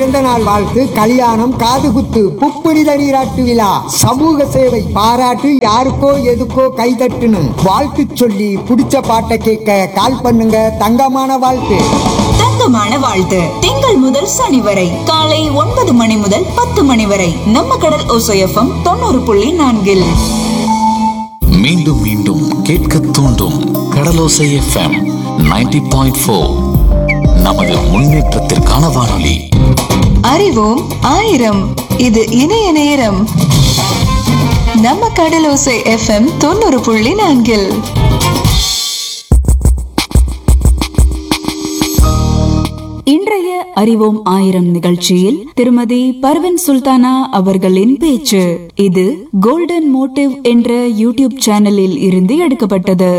பிறந்த நாள் வாழ்த்து கல்யாணம் காதுகுத்து புப்புனித நீராட்டு விழா சமூக சேவை பாராட்டு யாருக்கோ எதுக்கோ கைதட்டுன்னு வாழ்த்து சொல்லி பிடிச்ச பாட்டை கேட்க கால் பண்ணுங்க தங்கமான வாழ்த்து தங்கமான வாழ்த்து திங்கள் முதல் சனி வரை காலை ஒன்பது மணி முதல் பத்து மணி வரை நம்ம கடல் ஓசையஃபம் தொண்ணூறு புள்ளி நான்கில் மீண்டும் மீண்டும் கேட்க தூண்டும் கடலோசை எஃப்எம் 90.4 பாயிண்ட் ஃபோர் நமது முன்னேற்றத்திற்கான வானொலி அறிவோம் ஆயிரம் இது இணைய நேரம் நம்ம கடலோசை எஃப்எம் தொண்ணூறு புள்ளி நான்கில் இன்றைய அறிவோம் ஆயிரம் நிகழ்ச்சியில் திருமதி பர்வின் சுல்தானா அவர்களின் பேச்சு இது கோல்டன் மோட்டிவ் என்ற யூடியூப் சேனலில் இருந்து எடுக்கப்பட்டது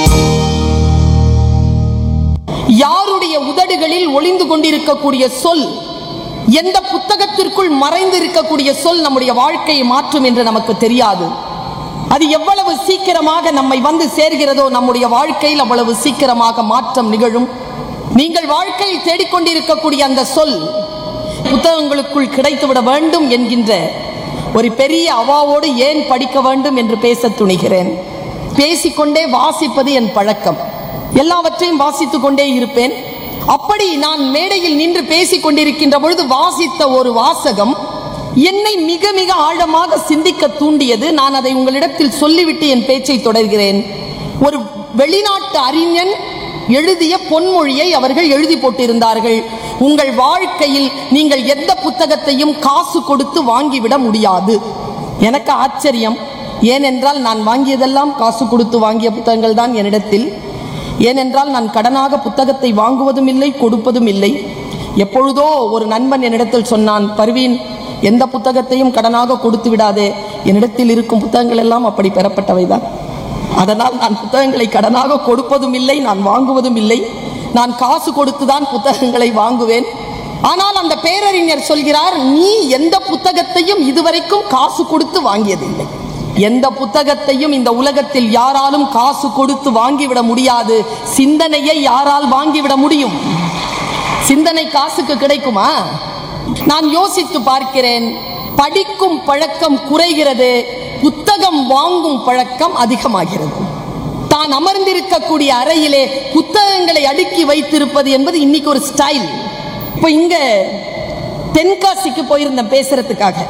யாருடைய உதடுகளில் ஒளிந்து கொண்டிருக்கக்கூடிய சொல் எந்த புத்தகத்திற்குள் மறைந்து இருக்கக்கூடிய சொல் நம்முடைய வாழ்க்கையை மாற்றும் என்று நமக்கு தெரியாது அது எவ்வளவு சீக்கிரமாக நம்மை வந்து சேர்கிறதோ நம்முடைய வாழ்க்கையில் அவ்வளவு சீக்கிரமாக மாற்றம் நிகழும் நீங்கள் வாழ்க்கையில் தேடிக்கொண்டிருக்கக்கூடிய அந்த சொல் புத்தகங்களுக்குள் கிடைத்துவிட வேண்டும் என்கின்ற ஒரு பெரிய அவாவோடு ஏன் படிக்க வேண்டும் என்று பேச துணிகிறேன் பேசிக்கொண்டே வாசிப்பது என் பழக்கம் எல்லாவற்றையும் வாசித்துக் கொண்டே இருப்பேன் அப்படி நான் மேடையில் நின்று பேசிக் கொண்டிருக்கின்ற பொழுது வாசித்த ஒரு வாசகம் என்னை மிக மிக ஆழமாக சிந்திக்க தூண்டியது நான் அதை உங்களிடத்தில் சொல்லிவிட்டு என் பேச்சை தொடர்கிறேன் ஒரு வெளிநாட்டு அறிஞன் எழுதிய பொன்மொழியை அவர்கள் எழுதி போட்டிருந்தார்கள் உங்கள் வாழ்க்கையில் நீங்கள் எந்த புத்தகத்தையும் காசு கொடுத்து வாங்கிவிட முடியாது எனக்கு ஆச்சரியம் ஏனென்றால் நான் வாங்கியதெல்லாம் காசு கொடுத்து வாங்கிய புத்தகங்கள் தான் என்னிடத்தில் ஏனென்றால் நான் கடனாக புத்தகத்தை வாங்குவதும் இல்லை கொடுப்பதும் இல்லை எப்பொழுதோ ஒரு நண்பன் என்னிடத்தில் சொன்னான் பர்வீன் எந்த புத்தகத்தையும் கடனாக கொடுத்து விடாதே என்னிடத்தில் இருக்கும் புத்தகங்கள் எல்லாம் அப்படி பெறப்பட்டவைதான் அதனால் நான் புத்தகங்களை கடனாக கொடுப்பதும் இல்லை நான் வாங்குவதும் இல்லை நான் காசு கொடுத்துதான் புத்தகங்களை வாங்குவேன் ஆனால் அந்த பேரறிஞர் சொல்கிறார் நீ எந்த புத்தகத்தையும் இதுவரைக்கும் காசு கொடுத்து வாங்கியதில்லை எந்த புத்தகத்தையும் இந்த உலகத்தில் யாராலும் காசு கொடுத்து வாங்கிவிட முடியாது சிந்தனையை யாரால் வாங்கிவிட முடியும் சிந்தனை காசுக்கு கிடைக்குமா நான் யோசித்து பார்க்கிறேன் படிக்கும் பழக்கம் குறைகிறது புத்தகம் வாங்கும் பழக்கம் அதிகமாகிறது தான் அமர்ந்திருக்கக்கூடிய அறையிலே புத்தகங்களை அடுக்கி வைத்திருப்பது என்பது இன்னைக்கு ஒரு ஸ்டைல் இப்ப இங்க தென்காசிக்கு போயிருந்தேன் பேசுறதுக்காக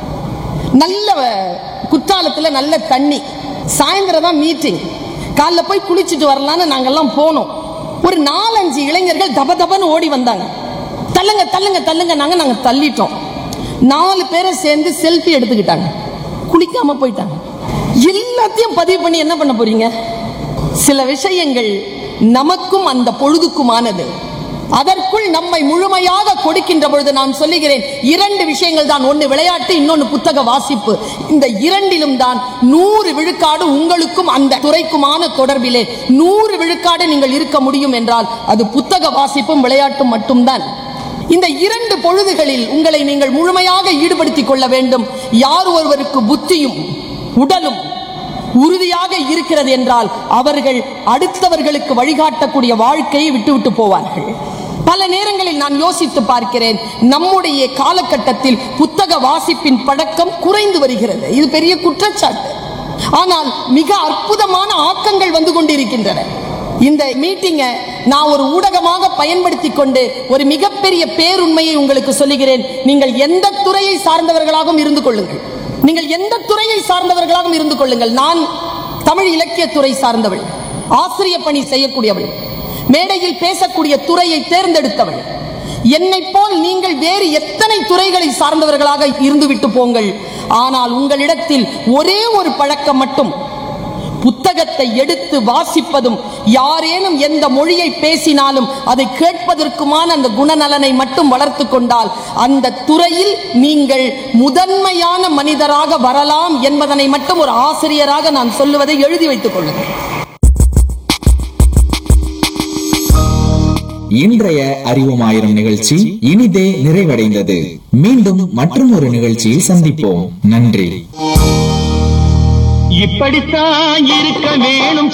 நல்ல குற்றாலத்துல நல்ல தண்ணி சாயந்தரம் தான் மீட்டிங் காலைல போய் குளிச்சுட்டு வரலான்னு நாங்கெல்லாம் போனோம் ஒரு நாலஞ்சு இளைஞர்கள் தப தபன்னு ஓடி வந்தாங்க தள்ளுங்க தள்ளுங்க தள்ளுங்க நாங்க நாங்க தள்ளிட்டோம் நாலு பேரை சேர்ந்து செல்ஃபி எடுத்துக்கிட்டாங்க குளிக்காம போயிட்டாங்க எல்லாத்தையும் பதிவு பண்ணி என்ன பண்ண போறீங்க சில விஷயங்கள் நமக்கும் அந்த பொழுதுக்குமானது அதற்குள் நம்மை முழுமையாக கொடுக்கின்ற பொழுது நான் சொல்லுகிறேன் இரண்டு விஷயங்கள் தான் ஒன்று விளையாட்டு இன்னொன்று புத்தக வாசிப்பு இந்த இரண்டிலும் தான் நூறு விழுக்காடு உங்களுக்கும் அந்த துறைக்குமான தொடர்பிலே நூறு விழுக்காடு நீங்கள் இருக்க முடியும் என்றால் அது புத்தக வாசிப்பும் விளையாட்டும் மட்டும்தான் இந்த இரண்டு பொழுதுகளில் உங்களை நீங்கள் முழுமையாக ஈடுபடுத்திக் கொள்ள வேண்டும் யார் ஒருவருக்கு புத்தியும் உடலும் உறுதியாக இருக்கிறது என்றால் அவர்கள் அடுத்தவர்களுக்கு வழிகாட்டக்கூடிய வாழ்க்கையை விட்டுவிட்டு போவார்கள் பல நேரங்களில் நான் யோசித்து பார்க்கிறேன் நம்முடைய காலகட்டத்தில் புத்தக வாசிப்பின் பழக்கம் குறைந்து வருகிறது இது பெரிய குற்றச்சாட்டு ஆனால் மிக அற்புதமான ஆக்கங்கள் வந்து கொண்டிருக்கின்றன இந்த மீட்டிங்கை நான் ஒரு ஊடகமாக பயன்படுத்தி கொண்டு ஒரு மிகப்பெரிய பேருண்மையை உங்களுக்கு சொல்லுகிறேன் நீங்கள் எந்த துறையை சார்ந்தவர்களாகவும் இருந்து கொள்ளுங்கள் நீங்கள் எந்த துறையை சார்ந்தவர்களாகவும் இருந்து கொள்ளுங்கள் நான் தமிழ் இலக்கிய துறை சார்ந்தவள் ஆசிரிய பணி செய்யக்கூடியவள் மேடையில் பேசக்கூடிய துறையை தேர்ந்தெடுத்தவள் என்னை போல் நீங்கள் வேறு எத்தனை துறைகளை சார்ந்தவர்களாக இருந்துவிட்டு போங்கள் ஆனால் உங்களிடத்தில் ஒரே ஒரு பழக்கம் மட்டும் புத்தகத்தை எடுத்து வாசிப்பதும் யாரேனும் எந்த மொழியை பேசினாலும் அதை கேட்பதற்குமான அந்த குணநலனை மட்டும் வளர்த்து கொண்டால் அந்த துறையில் நீங்கள் முதன்மையான மனிதராக வரலாம் என்பதனை மட்டும் ஒரு ஆசிரியராக நான் சொல்லுவதை எழுதி வைத்துக் கொள்ளுங்கள் இன்றைய அறிவோம் ஆயிரம் நிகழ்ச்சி இனிதே நிறைவடைந்தது மீண்டும் மற்றும் ஒரு நிகழ்ச்சியில் சந்திப்போம் நன்றி இப்படித்தான் இருக்க வேணும்